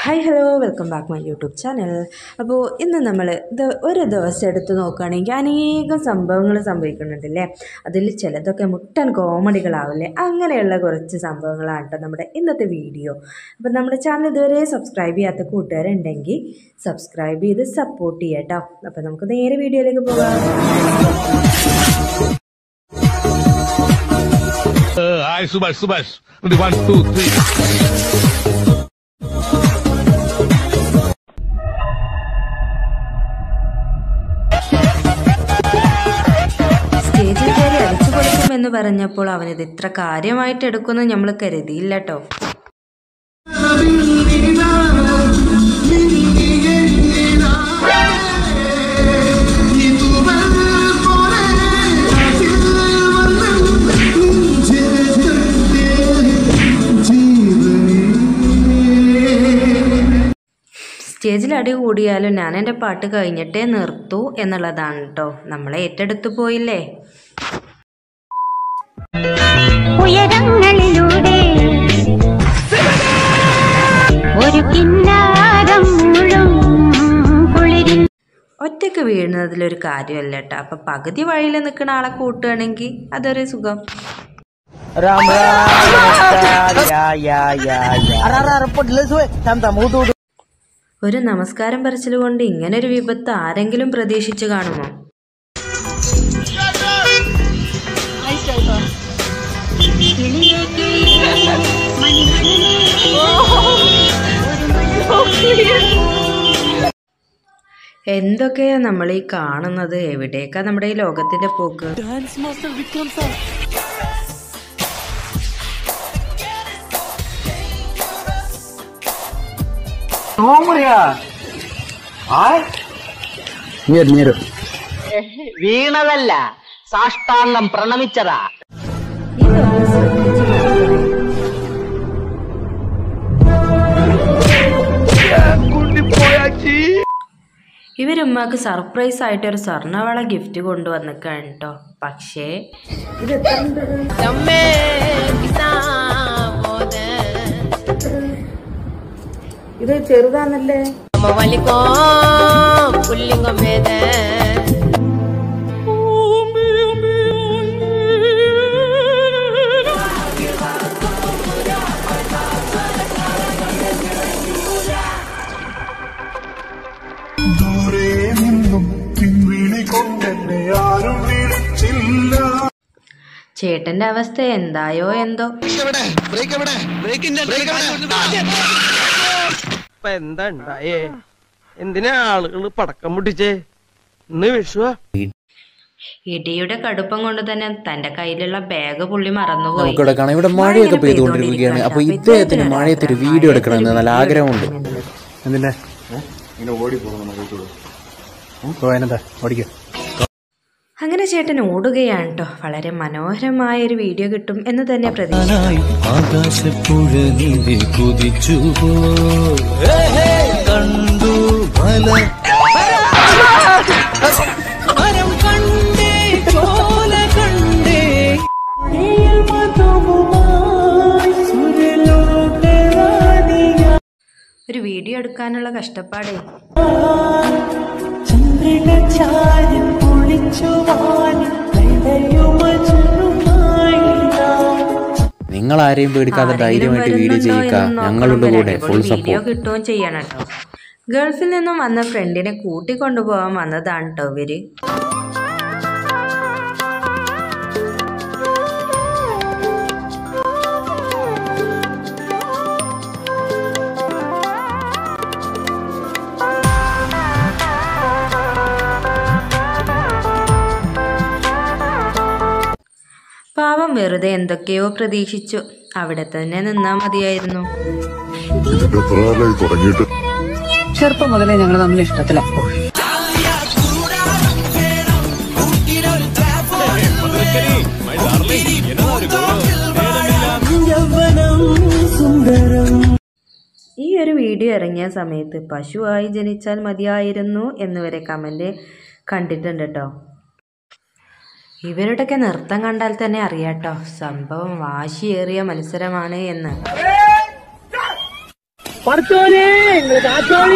Hi hello welcome back my YouTube channel അപ്പോൾ ഇന്ന് നമ്മൾ ഒരു ദിവസം എടുത്ത് നോക്കുകയാണെങ്കിൽ അനേകം സംഭവങ്ങൾ സംഭവിക്കുന്നുണ്ടല്ലേ അതിൽ ചിലതൊക്കെ മുട്ടൻ കോമഡികളാവില്ലേ അങ്ങനെയുള്ള കുറച്ച് സംഭവങ്ങളാണ് കേട്ടോ നമ്മുടെ ഇന്നത്തെ വീഡിയോ അപ്പോൾ നമ്മുടെ ചാനൽ ഇതുവരെ സബ്സ്ക്രൈബ് ചെയ്യാത്ത കൂട്ടുകാരുണ്ടെങ്കിൽ സബ്സ്ക്രൈബ് ചെയ്ത് സപ്പോർട്ട് ചെയ്യാം കേട്ടോ അപ്പോൾ നമുക്ക് നേരെ വീഡിയോയിലേക്ക് പോകാം Uh, hi, Subhash, Subhash. Ready, One, two, three. സ്റ്റേജിൽ കയറി അടിച്ചു പൊളിക്കുമെന്ന് പറഞ്ഞപ്പോൾ അവനിത് ഇത്ര കാര്യമായിട്ട് എടുക്കുമെന്ന് നമ്മൾ കരുതിയില്ല കേട്ടോ സ്റ്റേജിൽ അടി കൂടിയാലും ഞാൻ എൻ്റെ പാട്ട് കഴിഞ്ഞിട്ടേ നിർത്തൂ എന്നുള്ളതാണ് കേട്ടോ നമ്മളെ ഏറ്റെടുത്തു പോയില്ലേ ഉയരങ്ങളിലൂടെ ഒരു കിന്നാരം മുഴും കുളിരിൻ ഒറ്റയ്ക്ക് വീഴുന്നതിലൊരു കാര്യമല്ല കേട്ടോ അപ്പം പകുതി വഴിയിൽ നിൽക്കുന്ന ആളെ കൂട്ടുകയാണെങ്കിൽ അതൊരു സുഖം राम राम या या या या अरे अरे अरे पडलं सोय थांब थांब उठ उठ ഒരു നമസ്കാരം പറച്ചിൽ കൊണ്ട് ഇങ്ങനൊരു വിപത്ത് ആരെങ്കിലും പ്രതീക്ഷിച്ചു കാണുമോ എന്തൊക്കെയാ നമ്മൾ ഈ കാണുന്നത് എവിടേക്കാ നമ്മുടെ ഈ ലോകത്തിന്റെ പോക്ക് വീണതല്ല സാഷ്ടാംഗം പ്രണമിച്ചതാ ഇതൊന്ന് ശ്രദ്ധിച്ച് നോക്കണേ ഇവരുമ്മക്ക് സർപ്രൈസ് ആയിട്ട് ഒരു സ്വർണ്ണവള ഗിഫ്റ്റ് കൊണ്ടുവന്നിക്കാണ് കേട്ടോ പക്ഷേ ഇത് എത്ര ഇത് ചെറുതാന്നല്ലേ ദൂരെ നിന്നും പിൻവിളി കൊണ്ടെന്നെ ആരും വിളിച്ചില്ല ചേട്ടന്റെ അവസ്ഥ എന്തായോ എന്തോ ഇപ്പൊ എന്താ ഉണ്ടായേ എന്തിനാ ആളുകൾ പടക്കം പൊട്ടിച്ചേ ഇന്ന് വിഷുവാ ഇടിയുടെ കടുപ്പം കൊണ്ട് തന്നെ തന്റെ കയ്യിലുള്ള ബാഗ് പുള്ളി മറന്നുപോയി നമുക്കിവിടെ കാണാം ഇവിടെ മഴയൊക്കെ പെയ്തുകൊണ്ടിരിക്കുകയാണ് അപ്പൊ ഇദ്ദേഹത്തിന് മഴയത്ത് ഒരു വീഡിയോ എടുക്കണമെന്ന് നല്ല ആഗ്രഹമുണ്ട് എന്തിന്റെ ഓടിപ്പോകുന്നത് ഓടിക്കോ അങ്ങനെ ചേട്ടൻ ഓടുകയാണ് കേട്ടോ വളരെ മനോഹരമായ ഒരു വീഡിയോ കിട്ടും എന്ന് തന്നെ പ്രതീക്ഷ ആകാശപ്പുഴ നീതി കുതിച്ചു കണ്ടു മല മരം കണ്ടേ ചോല കണ്ടേ ഒരു വീഡിയോ എടുക്കാനുള്ള കഷ്ടപ്പാടേ നിങ്ങൾ ആരെയും പേടിക്കാതെ ധൈര്യമായിട്ട് വീഡിയോ ചെയ്യിക്ക ഞങ്ങളുടെ കൂടെ ഫുൾ വീഡിയോ സപ്പോർട്ട് കിട്ടുകയും ചെയ്യണം കേട്ടോ ഗൾഫിൽ നിന്നും വന്ന ഫ്രണ്ടിനെ കൂട്ടിക്കൊണ്ടുപോകാൻ വന്നതാണ് കേട്ടോ ഇവര് പാവം വെറുതെ എന്തൊക്കെയോ പ്രതീക്ഷിച്ചു അവിടെ തന്നെ നിന്നാ മതിയായിരുന്നു ഇതിന്റെ എത്ര കാലമായി തുടങ്ങിയിട്ട് ചെറുപ്പം മുതലേ ഞങ്ങൾ തമ്മിൽ ഇഷ്ടത്തില ഈ ഒരു വീഡിയോ ഇറങ്ങിയ സമയത്ത് പശുവായി ജനിച്ചാൽ മതിയായിരുന്നു എന്നുവരെ കമൻറ്റ് കണ്ടിട്ടുണ്ട് കേട്ടോ ഇവരുടെയൊക്കെ നൃത്തം കണ്ടാൽ തന്നെ അറിയാട്ടോ സംഭവം വാശിയേറിയ മത്സരമാണ് എന്ന് പഠിച്ചോനെ നിങ്ങള് കാച്ചോളി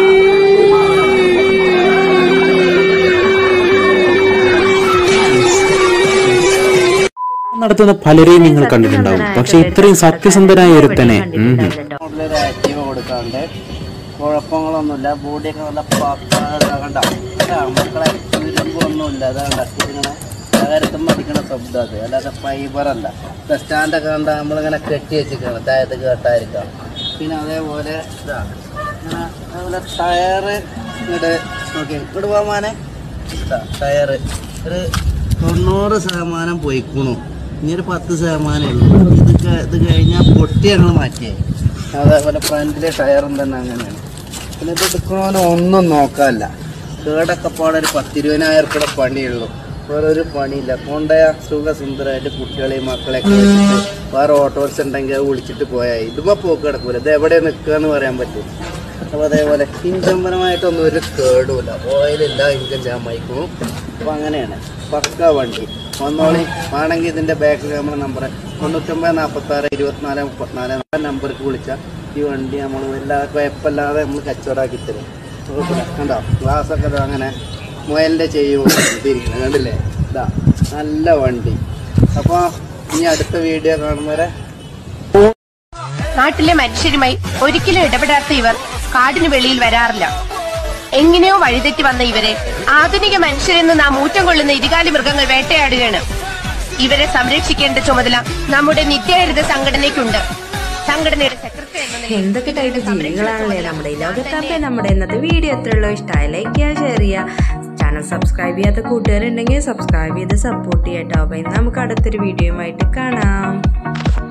നടത്തുന്ന പലരെയും നിങ്ങൾ കണ്ടിട്ടുണ്ടാവും പക്ഷെ ഇത്രയും സത്യസന്ധനായ ഒരുത്തനെ ഉം ഉം. ഒരു ആക്റ്റീവ് കൊടുക്കാണ്ട് കുഴപ്പങ്ങളൊന്നുമില്ല ബോഡിയൊക്കെ നല്ല പക്കാ കണ്ട മക്കളെ തുരുമ്പൊന്നുമില്ല അതാണ്ട ഇതിങ്ങനെ തകരത്തും അടിക്കണ ശബ്ദം അത് അല്ലാതെ ഫൈബറല്ല സ്റ്റാൻഡൊക്കെ കണ്ട നമ്മളിങ്ങനെ കെട്ടി വെച്ചിരിക്കണം താഴത്ത് കേട്ടായിരിക്കാം പിന്നെ അതേപോലെ ഇതാ ഇങ്ങനെ അതേപോലെ ടയറ് ഇങ്ങോട്ട് നോക്കി ഇങ്ങോട്ട് പോകാനെ ടയറ് ഒരു തൊണ്ണൂറ് ശതമാനം പോയിക്കണു ഇനി ഒരു പത്ത് ശതമാനമേ ഉള്ളൂ ഇത് ക- ഇത് കഴിഞ്ഞാൽ പൊട്ടി ഞങ്ങൾ മാറ്റിയായി അതേപോലെ ഫ്രണ്ടിലെ ടയറും തന്നെ അങ്ങനെയാണ് പിന്നെ ഇത് എടുക്കണോന്ന് ഒന്നും നോക്കാല്ല കേടൊക്കെ പാടെ ഒരു പത്തിരുപതിനായിരം ഉറുപ്പിയുടെ പണിയുള്ളൂ വേറെ ഒരു പണിയില്ല കൊണ്ടയ സുഖസുന്ദരമായിട്ട് കുട്ടികളെയും മക്കളെയൊക്കെ വെച്ചിട്ട് വേറെ ഓട്ടോറിച്ച് ഉണ്ടെങ്കിൽ അത് വിളിച്ചിട്ട് പോയാൽ ഇതുമ്പോൾ പോക്ക് കിടക്കൂല ഇത് എവിടെ നിൽക്കുക എന്ന് പറയാൻ പറ്റും അപ്പോൾ അതേപോലെ ഇഞ്ചംപരമായിട്ടൊന്നും ഒരു കേടുമില്ല ഓയിലില്ല ഇഞ്ചൻ ജാമായിക്കും അപ്പോൾ അങ്ങനെയാണ് പക്ക വണ്ടി വന്നോളി ആണെങ്കിൽ ഇതിൻ്റെ ബാക്കിൽ നമ്മുടെ നമ്പർ തൊണ്ണൂറ്റൊമ്പത് നാൽപ്പത്താറ് ഇരുപത്തിനാല് മുപ്പത്തിനാല് ആ നമ്പർക്ക് വിളിച്ചാൽ ഈ വണ്ടി നമ്മൾ എല്ലാ കുഴപ്പമില്ലാതെ നമ്മൾ കച്ചവടമാക്കി തരും കുഴപ്പമില്ല കണ്ടോ ഗ്ലാസ്സൊക്കെ ദാ അങ്ങനെ മുയലിൻ്റെ ചെയ്യും ഇരിക്കുന്നത് കണ്ടില്ലേ ഇതാ നല്ല വണ്ടി അപ്പോൾ ഇനി അടുത്ത വീഡിയോ കാണുന്നവരെ നാട്ടിലെ മനുഷ്യരുമായി ഒരിക്കലും ഇടപെടാത്ത ഇവർ കാടിന് വെളിയിൽ വരാറില്ല എങ്ങനെയോ വഴിതെറ്റി വന്ന ഇവരെ ആധുനിക മനുഷ്യരെന്ന് നാം ഊറ്റം കൊള്ളുന്ന ഇരുകാലി മൃഗങ്ങൾ വേട്ടയാടുകയാണ് ഇവരെ സംരക്ഷിക്കേണ്ട ചുമതല നമ്മുടെ നിത്യഹരിത സംഘടനയ്ക്കുണ്ട് സംഘടനയുടെ സെക്രട്ടറി എന്ന നിലയിൽ എന്തൊക്കെ ടൈപ്പ് ജീവികളാണല്ലേ നമ്മുടെ ഈ ലോകത്ത് അപ്പോൾ നമ്മുടെ ഇന്നത്തെ വീഡിയോ എത്രയുള്ളൂ ഇഷ്ടമായി ലൈക്ക് ചെയ്യുക ഷെയർ ചെയ്യുക ചാനൽ സബ്സ്ക്രൈബ് ചെയ്യാത്ത കൂട്ടുകാരുണ്ടെങ്കിൽ സബ്സ്ക്രൈബ് ചെയ്ത് സപ്പോർട്ട് ചെയ്യട്ടോ അപ്പോൾ ഇന്ന് നമുക്ക് അടുത്തൊരു വീഡിയോയുമായിട്ട് കാണാം